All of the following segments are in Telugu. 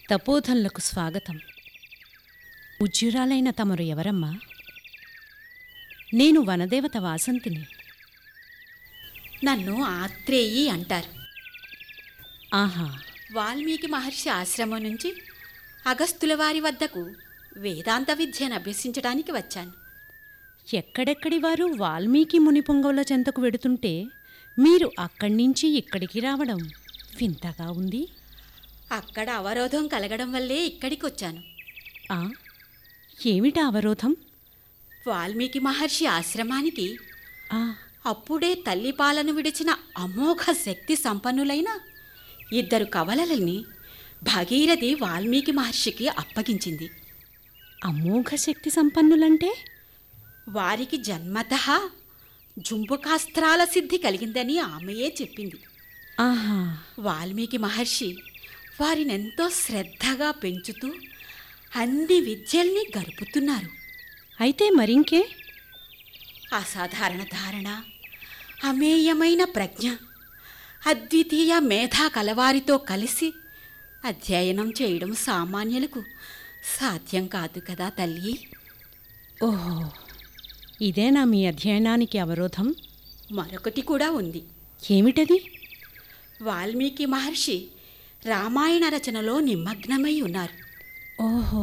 తపోధనులకు స్వాగతం ఉజ్జురాలైన తమరు ఎవరమ్మా నేను వనదేవత వాసంతిని నన్ను ఆత్రేయి అంటారు ఆహా వాల్మీకి మహర్షి ఆశ్రమం నుంచి అగస్తుల వారి వద్దకు వేదాంత విద్యను అభ్యసించడానికి వచ్చాను ఎక్కడెక్కడి వారు వాల్మీకి మునిపొంగవుల చెంతకు వెడుతుంటే మీరు అక్కడి నుంచి ఇక్కడికి రావడం వింతగా ఉంది అక్కడ అవరోధం కలగడం వల్లే ఇక్కడికి వచ్చాను ఆ ఏమిటా అవరోధం వాల్మీకి మహర్షి ఆశ్రమానికి ఆ అప్పుడే తల్లి పాలను విడిచిన అమోఘ శక్తి సంపన్నులైన ఇద్దరు కవలలని భగీరథి వాల్మీకి మహర్షికి అప్పగించింది అమోఘ శక్తి సంపన్నులంటే వారికి జన్మత జుంబుకాస్త్రాల సిద్ధి కలిగిందని ఆమెయే చెప్పింది ఆహా వాల్మీకి మహర్షి వారినెంతో శ్రద్ధగా పెంచుతూ అన్ని విద్యల్ని గరుపుతున్నారు అయితే మరింకే అసాధారణ ధారణ అమేయమైన ప్రజ్ఞ అద్వితీయ మేధా కలవారితో కలిసి అధ్యయనం చేయడం సామాన్యులకు సాధ్యం కాదు కదా తల్లి ఓహో ఇదేనా మీ అధ్యయనానికి అవరోధం మరొకటి కూడా ఉంది ఏమిటది వాల్మీకి మహర్షి రామాయణ రచనలో నిమగ్నమై ఉన్నారు ఓహో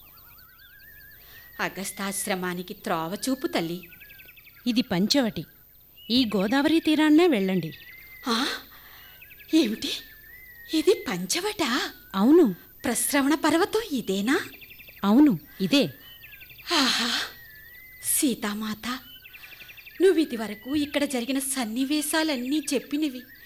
అగస్తాశ్రమానికి త్రోవచూపు తల్లి ఇది పంచవటి ఈ గోదావరి తీరాన్నే వెళ్ళండి ఆ, ఏమిటి ఇది పంచవట అవును ప్రశ్రవణ పర్వతం ఇదేనా అవును ఇదే ఆహా సీతామాత నువ్వు ఇదివరకు ఇక్కడ జరిగిన సన్నివేశాలన్నీ చెప్పినవి